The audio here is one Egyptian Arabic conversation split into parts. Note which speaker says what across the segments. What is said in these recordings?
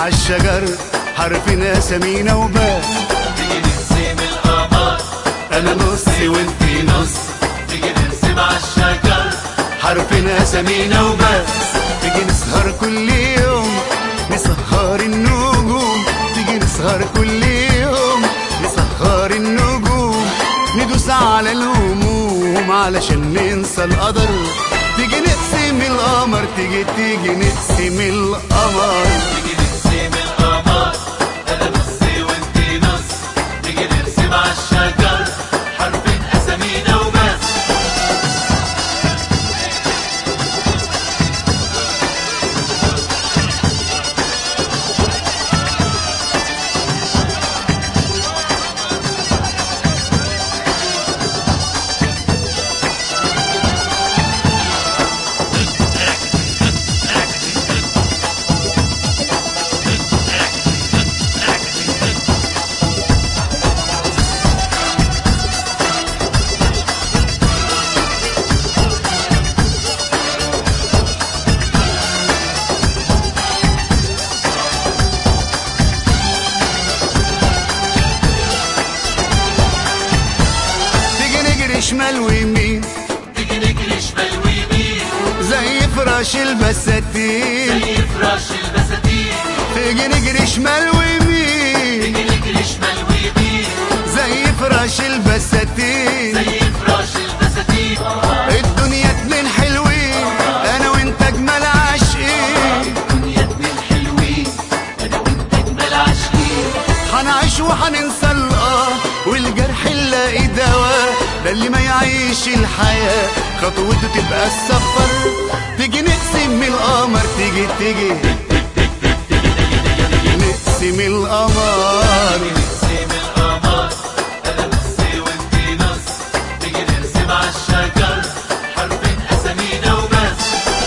Speaker 1: الشجر حرفنا سمينا وباس
Speaker 2: تيجي نرسم القمر
Speaker 1: انا نصي وانتي نص
Speaker 2: تيجي نرسم عالشجر
Speaker 1: حرفنا سمينا وبس تيجي نسهر كل يوم نسهر النجوم تيجي نسهر كل يوم نسهر النجوم ندوس على الهموم علشان ننسى القدر تيجي نقسم القمر تيجي تيجي نقسم القمر
Speaker 2: تيجي نرسم القمر انا نصي وانتي نص تيجي نرسم عالشجر حرفين اسامينا وبس
Speaker 1: تيجي نجري شمال ويمين
Speaker 2: تيجي نجري شمال ويمين
Speaker 1: زي فراش البساتين
Speaker 2: زي فراش البساتين
Speaker 1: تيجي نجري شمال ويمين
Speaker 2: تيجي نجري شمال ويمين
Speaker 1: زي فراش البساتين
Speaker 2: زي فراش البساتين
Speaker 1: الدنيا اتنين حلوين انا وانت اجمل عاشقين
Speaker 2: الدنيا اتنين حلوين انا وانت اجمل عاشقين
Speaker 1: هنعيش وهننسى الاه والجرح نلاقي دواء ده اللي ما يعيش الحياة خطوته تبقى السفر تيجي نقسم القمر تيجي تيجي نقسم القمر
Speaker 2: نرسم القمر انا نصي وانتي نص تيجي نرسم عالشجر حرفين اسامينا وبس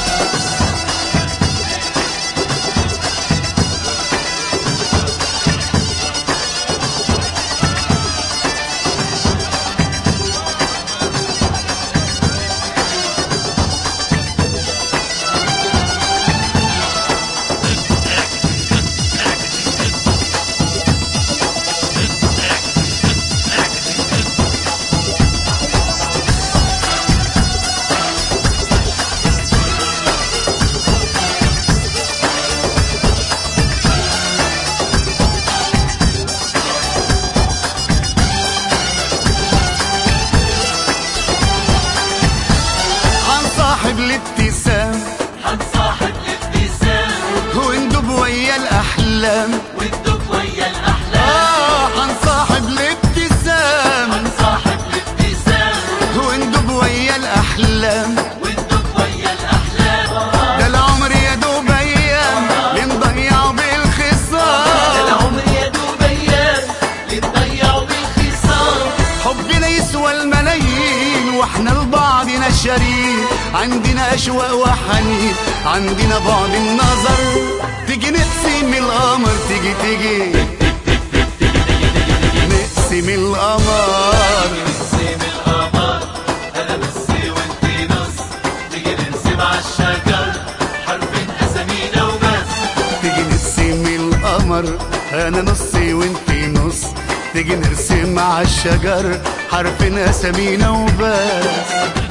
Speaker 1: هنصاحب الابتسام
Speaker 2: هنصاحب الابتسام
Speaker 1: وندب ويا الاحلام
Speaker 2: والدب ويا الاحلام
Speaker 1: اه هنصاحب الابتسام
Speaker 2: هنصاحب الابتسام
Speaker 1: وندب ويا الاحلام
Speaker 2: والدب ويا الاحلام
Speaker 1: ده العمر يا دوب ايام لنضيعه بالخصام
Speaker 2: العمر يا دوب ايام لتضيعوا بالخصام
Speaker 1: حبنا يسوى الملايين واحنا لبعضنا شريك عندنا اشواق وحنين عندنا بعد النظر تيجي نقسم القمر تيجي تيجي نقسم القمر
Speaker 2: نرسم القمر انا نصي وانتي نص تيجي نرسم عالشجر حرفين اسامينا وبس
Speaker 1: تيجي نقسم القمر انا نصي وانتي نص تيجي نرسم على الشجر حرفنا سمينا وبس